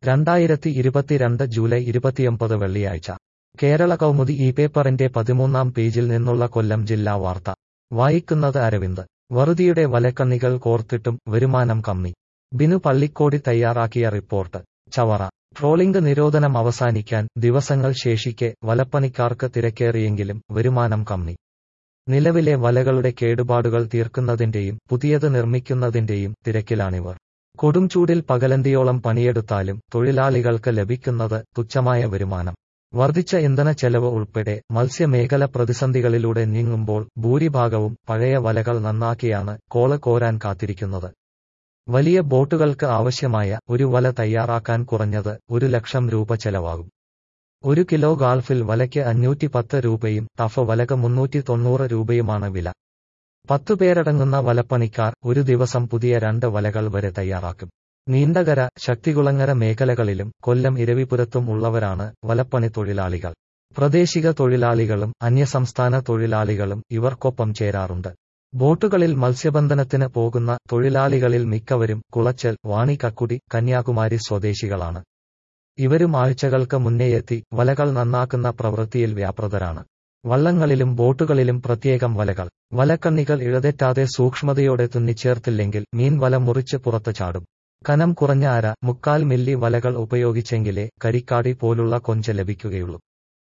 രണ്ടായിരത്തി ഇരുപത്തിരണ്ട് ജൂലൈ ഇരുപത്തിയൊമ്പത് വെള്ളിയാഴ്ച കേരള കൗമുദി ഈ പേപ്പറിന്റെ പതിമൂന്നാം പേജിൽ നിന്നുള്ള കൊല്ലം ജില്ലാ വാർത്ത വായിക്കുന്നത് അരവിന്ദ് വറുതിയുടെ വലക്കണ്ണികൾ കോർത്തിട്ടും വരുമാനം കമ്മി ബിനു പള്ളിക്കോടി തയ്യാറാക്കിയ റിപ്പോർട്ട് ചവറ ട്രോളിംഗ് നിരോധനം അവസാനിക്കാൻ ദിവസങ്ങൾ ശേഷിക്കെ വലപ്പണിക്കാർക്ക് തിരക്കേറിയെങ്കിലും വരുമാനം കമ്മി നിലവിലെ വലകളുടെ കേടുപാടുകൾ തീർക്കുന്നതിന്റെയും പുതിയത് നിർമ്മിക്കുന്നതിന്റെയും തിരക്കിലാണിവർ കൊടുംചൂടിൽ പകലന്തിയോളം പണിയെടുത്താലും തൊഴിലാളികൾക്ക് ലഭിക്കുന്നത് തുച്ഛമായ വരുമാനം വർദ്ധിച്ച ഇന്ധന ചെലവ് ഉൾപ്പെടെ മത്സ്യമേഖല പ്രതിസന്ധികളിലൂടെ നീങ്ങുമ്പോൾ ഭൂരിഭാഗവും പഴയ വലകൾ നന്നാക്കിയാണ് കോള് കോരാൻ കാത്തിരിക്കുന്നത് വലിയ ബോട്ടുകൾക്ക് ആവശ്യമായ ഒരു വല തയ്യാറാക്കാൻ കുറഞ്ഞത് ഒരു ലക്ഷം രൂപ ചെലവാകും ഒരു കിലോ ഗാൾഫിൽ വലയ്ക്ക് അഞ്ഞൂറ്റി പത്ത് രൂപയും ടഫ് വലക്ക് മുന്നൂറ്റി തൊണ്ണൂറ് രൂപയുമാണ് വില പത്തു പേരടങ്ങുന്ന വലപ്പണിക്കാർ ഒരു ദിവസം പുതിയ രണ്ട് വലകൾ വരെ തയ്യാറാക്കും നീണ്ടകര ശക്തികുളങ്ങര മേഖലകളിലും കൊല്ലം ഇരവിപുരത്തും ഉള്ളവരാണ് വലപ്പണി തൊഴിലാളികൾ പ്രാദേശിക തൊഴിലാളികളും അന്യസംസ്ഥാന തൊഴിലാളികളും ഇവർക്കൊപ്പം ചേരാറുണ്ട് ബോട്ടുകളിൽ മത്സ്യബന്ധനത്തിന് പോകുന്ന തൊഴിലാളികളിൽ മിക്കവരും കുളച്ചൽ വാണിക്കക്കുടി കന്യാകുമാരി സ്വദേശികളാണ് ഇവരും ആഴ്ചകൾക്ക് മുന്നേയെത്തി വലകൾ നന്നാക്കുന്ന പ്രവൃത്തിയിൽ വ്യാപൃതരാണ് വള്ളങ്ങളിലും ബോട്ടുകളിലും പ്രത്യേകം വലകൾ വലക്കണ്ണികൾ ഇഴതെറ്റാതെ സൂക്ഷ്മതയോടെ തുന്നിച്ചേർത്തില്ലെങ്കിൽ മീൻ വല മുറിച്ച് പുറത്ത് ചാടും കനം കുറഞ്ഞ അര മുക്കാൽ മില്ലി വലകൾ ഉപയോഗിച്ചെങ്കിലേ കരിക്കാടി പോലുള്ള കൊഞ്ച ലഭിക്കുകയുള്ളൂ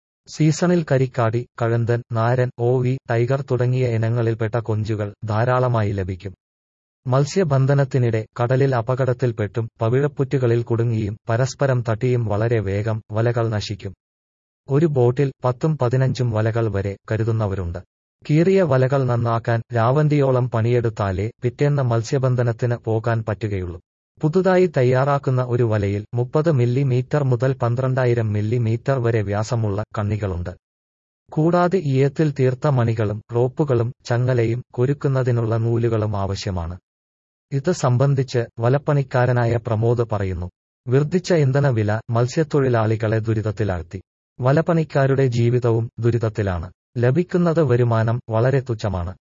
സീസണിൽ കരിക്കാടി കഴന്തൻ നാരൻ ഓവി ടൈഗർ തുടങ്ങിയ ഇനങ്ങളിൽപ്പെട്ട കൊഞ്ചുകൾ ധാരാളമായി ലഭിക്കും മത്സ്യബന്ധനത്തിനിടെ കടലിൽ അപകടത്തിൽപ്പെട്ടും പവിഴപ്പുറ്റുകളിൽ കുടുങ്ങിയും പരസ്പരം തട്ടിയും വളരെ വേഗം വലകൾ നശിക്കും ഒരു ബോട്ടിൽ പത്തും പതിനഞ്ചും വലകൾ വരെ കരുതുന്നവരുണ്ട് കീറിയ വലകൾ നന്നാക്കാൻ രാവന്തിയോളം പണിയെടുത്താലേ പിറ്റേന്ന് മത്സ്യബന്ധനത്തിന് പോകാൻ പറ്റുകയുള്ളൂ പുതുതായി തയ്യാറാക്കുന്ന ഒരു വലയിൽ മുപ്പത് മില്ലിമീറ്റർ മുതൽ പന്ത്രണ്ടായിരം മില്ലിമീറ്റർ വരെ വ്യാസമുള്ള കണ്ണികളുണ്ട് കൂടാതെ ഈയത്തിൽ തീർത്ത മണികളും റോപ്പുകളും ചങ്ങലയും കൊരുക്കുന്നതിനുള്ള നൂലുകളും ആവശ്യമാണ് ഇത് സംബന്ധിച്ച് വലപ്പണിക്കാരനായ പ്രമോദ് പറയുന്നു വർദ്ധിച്ച ഇന്ധനവില മത്സ്യത്തൊഴിലാളികളെ ദുരിതത്തിലാഴ്ത്തി വലപ്പണിക്കാരുടെ ജീവിതവും ദുരിതത്തിലാണ് ലഭിക്കുന്നത് വരുമാനം വളരെ തുച്ഛമാണ്